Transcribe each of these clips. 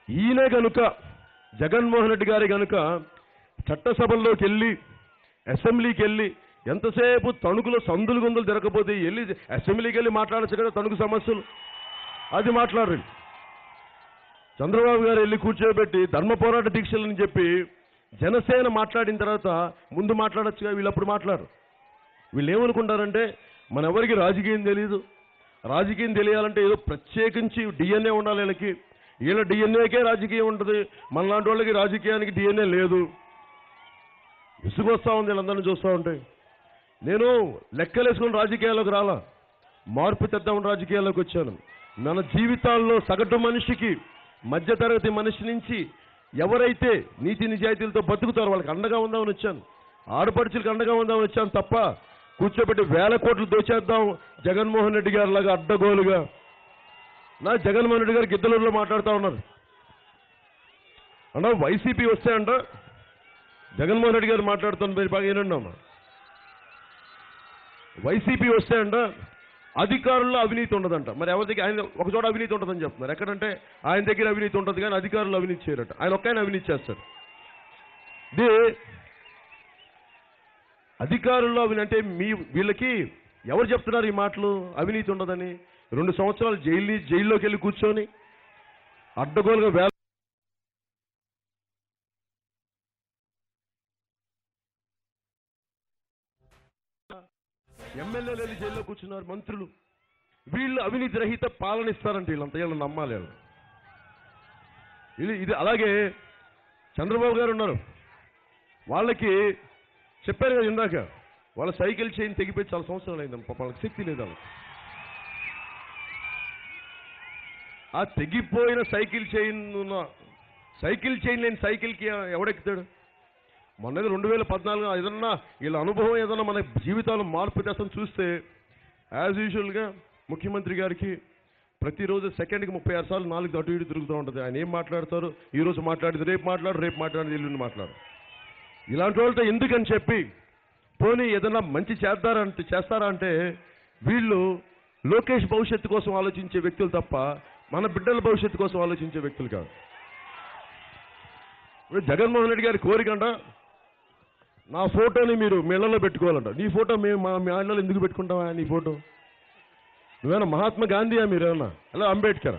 ఈయనే గనుక జగన్మోహన్ రెడ్డి గారి గనుక చట్టసభల్లోకి వెళ్ళి అసెంబ్లీకి వెళ్ళి ఎంతసేపు తణుకులో సందులు గుందులు తిరగకపోతే వెళ్ళి అసెంబ్లీకి వెళ్ళి మాట్లాడచ్చు కదా తణుకు సమస్యలు అది మాట్లాడరు చంద్రబాబు గారు వెళ్ళి కూర్చోబెట్టి ధర్మ పోరాట దీక్షలని చెప్పి జనసేన మాట్లాడిన తర్వాత ముందు మాట్లాడొచ్చుగా వీళ్ళు అప్పుడు మాట్లాడరు వీళ్ళు ఏమనుకుంటారంటే మన ఎవరికి రాజకీయం తెలియదు రాజకీయం తెలియాలంటే ఏదో ప్రత్యేకించి డిఎన్ఏ ఉండాలి వీళ్ళకి వీళ్ళ డిఎన్ఏకే రాజకీయం ఉంటుంది మనలాంటి వాళ్ళకి రాజకీయానికి డిఎన్ఏ లేదు విసుగు వస్తూ ఉంది వీళ్ళందరినీ చూస్తూ ఉంటే నేను లెక్కలేసుకుని రాజకీయాల్లోకి రాలా మార్పు తెద్దామని రాజకీయాల్లోకి వచ్చాను మన జీవితాల్లో సగటు మనిషికి మధ్యతరగతి మనిషి నుంచి ఎవరైతే నీతి నిజాయితీలతో బతుకుతారో వాళ్ళకి అండగా ఉందామని వచ్చాను ఆడపడుచులకు అండగా ఉందామని వచ్చాను తప్ప కూర్చోబెట్టి వేల కోట్లు దోచేద్దాం జగన్మోహన్ రెడ్డి గారి లాగా అడ్డగోలుగా నా జగన్మోహన్ రెడ్డి గారు గిద్దలూరులో మాట్లాడుతూ ఉన్నారు అన్నా వైసీపీ వస్తే అంట జగన్మోహన్ రెడ్డి గారు మాట్లాడుతున్న మీరు బాగా ఏనండి అమ్మా వైసీపీ వస్తే అంట అధికారుల్లో అవినీతి ఉండదంట మరి ఎవరి దగ్గర ఆయన ఒక చోట అవినీతి ఉంటుందని చెప్తున్నారు ఎక్కడంటే ఆయన దగ్గర అవినీతి ఉంటుంది కానీ అధికారులు అవినీతి చేయరట ఆయన ఒక్కైనా అవినీతి చేస్తారు ఇది అధికారుల్లో అవినీతి అంటే మీ వీళ్ళకి ఎవరు చెప్తున్నారు ఈ మాటలు అవినీతి ఉండదని రెండు సంవత్సరాలు జైలు జైల్లోకి వెళ్ళి కూర్చొని అడ్డగోలుగా వేల ఎమ్మెల్యేలు వెళ్ళి జైల్లో కూర్చున్నారు మంత్రులు వీళ్ళు అవినీతి రహిత పాలన ఇస్తారంట వీళ్ళంతా వీళ్ళని నమ్మాలి వీళ్ళు ఇది ఇది అలాగే చంద్రబాబు గారు ఉన్నారు వాళ్ళకి చెప్పారు కదా ఇందాక వాళ్ళ సైకిల్ చైన్ తెగిపోయి చాలా సంవత్సరాలు అయింది పాపం వాళ్ళకి శక్తి లేదు వాళ్ళకి ఆ తెగిపోయిన సైకిల్ చైన్ ఉన్న సైకిల్ చైన్ లేని సైకిల్కి ఎవడెక్కుతాడు మొన్న రెండు వేల పద్నాలుగు ఏదన్నా వీళ్ళ అనుభవం ఏదన్నా మన జీవితాలు మార్పు తెస్తాం చూస్తే యాజ్ యూజువల్గా ముఖ్యమంత్రి గారికి ప్రతిరోజు సెకండ్కి ముప్పై ఆరు సార్లు నాలుగు అటు ఇటు తిరుగుతూ ఉంటుంది ఆయన ఏం మాట్లాడతారు ఈ రోజు మాట్లాడేది రేపు మాట్లాడు రేపు మాట్లాడేది ఎల్లుండి మాట్లాడు ఇలాంటి వాళ్ళతో ఎందుకని చెప్పి పోనీ ఏదన్నా మంచి చేద్దారంటే చేస్తారా అంటే వీళ్ళు లోకేష్ భవిష్యత్తు కోసం ఆలోచించే వ్యక్తులు తప్ప మన బిడ్డల భవిష్యత్తు కోసం ఆలోచించే వ్యక్తులు కాదు ఇప్పుడు జగన్మోహన్ రెడ్డి గారి కోరికంట నా ఫోటోని మీరు మీ ఇళ్లలో పెట్టుకోవాలంట నీ ఫోటో మేము మా మీ ఇళ్లలో ఎందుకు పెట్టుకుంటావా నీ ఫోటో నువ్వేనా మహాత్మా గాంధీయా మీరేమన్నా అలా అంబేద్కర్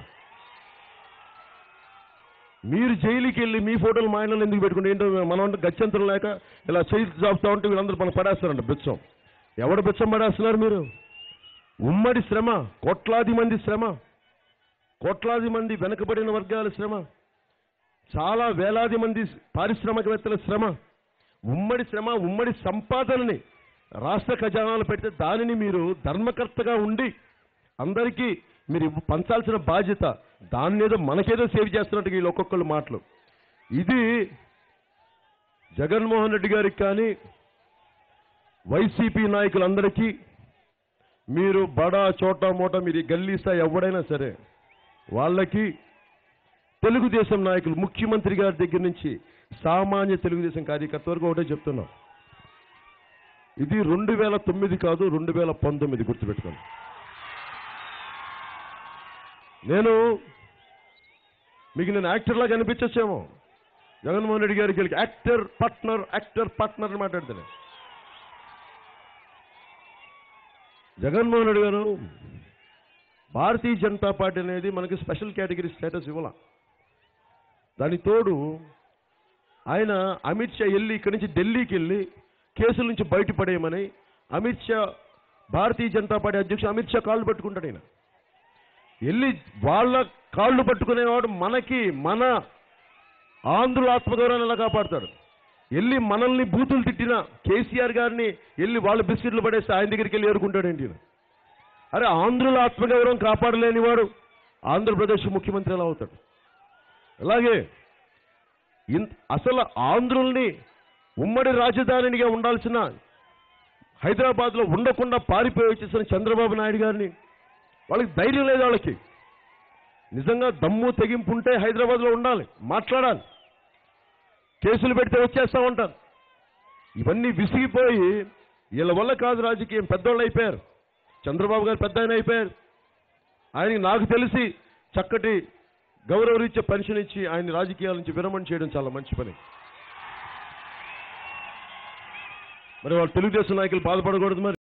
మీరు జైలుకి వెళ్ళి మీ ఫోటోలు మా ఇళ్ళలో ఎందుకు పెట్టుకుంటే ఏంటో మనం అంటే గత్యంతరం లేక ఇలా చేయి చాపుతా ఉంటే వీళ్ళందరూ మనం పడేస్తారంట బిచ్చం ఎవడు బిచ్చం పడేస్తున్నారు మీరు ఉమ్మడి శ్రమ కోట్లాది మంది శ్రమ కోట్లాది మంది వెనకబడిన వర్గాల శ్రమ చాలా వేలాది మంది పారిశ్రామికవేత్తల శ్రమ ఉమ్మడి శ్రమ ఉమ్మడి సంపాదనని రాష్ట్ర ఖజానాలు పెడితే దానిని మీరు ధర్మకర్తగా ఉండి అందరికీ మీరు ఇవ్వ- పంచాల్సిన బాధ్యత దాన్ని ఏదో మనకేదో సేవ్ చేస్తున్నట్టు వీళ్ళు ఒక్కొక్కళ్ళు మాటలు ఇది జగన్మోహన్ రెడ్డి గారికి కానీ వైసీపీ నాయకులందరికీ మీరు బడా చోటా మోటా మీరు ఈ గల్లీస్తా ఎవడైనా సరే వాళ్ళకి తెలుగుదేశం నాయకులు ముఖ్యమంత్రి గారి దగ్గర నుంచి సామాన్య తెలుగుదేశం కార్యకర్త వరకు ఒకటే చెప్తున్నాం ఇది రెండు వేల తొమ్మిది కాదు రెండు వేల పంతొమ్మిది గుర్తుపెట్టుకోండి నేను మీకు నేను యాక్టర్లా కనిపించచ్చేమో జగన్మోహన్ రెడ్డి గారికి వెళ్ళి యాక్టర్ పార్ట్నర్ యాక్టర్ పార్ట్నర్ అని మాట్లాడుతాను జగన్మోహన్ రెడ్డి గారు భారతీయ జనతా పార్టీ అనేది మనకి స్పెషల్ కేటగిరీ స్టేటస్ ఇవ్వాల దాని తోడు ఆయన అమిత్ షా వెళ్ళి ఇక్కడి నుంచి ఢిల్లీకి వెళ్ళి కేసుల నుంచి బయటపడేయమని అమిత్ షా భారతీయ జనతా పార్టీ అధ్యక్షుడు అమిత్ షా కాళ్ళు పట్టుకుంటాడు ఆయన వెళ్ళి వాళ్ళ కాళ్ళు పట్టుకునేవాడు మనకి మన ఆంధ్రుల ఆత్మగౌరవాన్ని ఎలా కాపాడతాడు వెళ్ళి మనల్ని బూతులు తిట్టిన కేసీఆర్ గారిని వెళ్ళి వాళ్ళ బిస్కెట్లు పడేస్తే ఆయన దగ్గరికి వెళ్ళి ఏరుకుంటాడేంటి ఈయన? అరే ఆంధ్రుల ఆత్మగౌరవం కాపాడలేని వాడు ఆంధ్రప్రదేశ్ ముఖ్యమంత్రి ఎలా అవుతాడు అలాగే ఇన్- అసలు ఆంధ్రుల్ని ఉమ్మడి రాజధానిగా ఉండాల్సిన హైదరాబాద్లో ఉండకుండా పారిపోయి వచ్చేసిన చంద్రబాబు నాయుడు గారిని వాళ్ళకి ధైర్యం లేదు వాళ్ళకి నిజంగా దమ్ము తెగింపు ఉంటే హైదరాబాద్లో ఉండాలి మాట్లాడాలి కేసులు పెడితే వచ్చేస్తా ఉంటారు ఇవన్నీ విసిగిపోయి వీళ్ళ వల్ల కాదు రాజకీయం పెద్దోళ్ళు అయిపోయారు చంద్రబాబు గారు పెద్ద ఆయన అయిపోయారు ఆయనకి నాకు తెలిసి చక్కటి గౌరవరీత్యా పెన్షన్ ఇచ్చి ఆయన రాజకీయాల నుంచి విరమణ చేయడం చాలా మంచి పని మరి వాళ్ళు తెలుగుదేశం నాయకులు బాధపడకూడదు మరి